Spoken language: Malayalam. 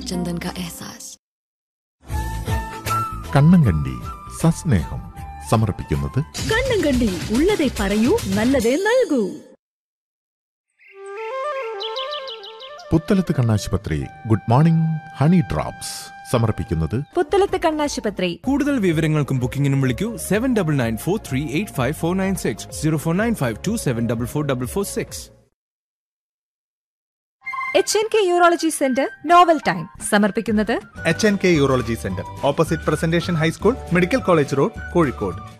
चंदन का एहसास കണ്ണങ്കണ്ടി സസ്നേഹം സമർപ്പിക്കുന്നത് കണ്ണും കണ്ടി ഉള്ളതേ പറയൂ നല്ലതേ നൽകൂ പുത്തലത്ത് കണ്ണാശുപത്രി ഗുഡ് മോർണിംഗ് ഹണി ഡ്രോപ്സ് സമർപ്പിക്കുന്നത് പുത്തലത്ത് കണ്ണാശുപത്രി കൂടുതൽ വിവരങ്ങൾക്കും ബുക്കിംഗിനും വിളിക്കൂ seven double nine four three eight five four nine six zero four nine five two seven double four double four six H N K urology centre novel time സമർപ്പിക്കുന്നത് H N K urology centre opposite presentation high school medical college road Kozhikode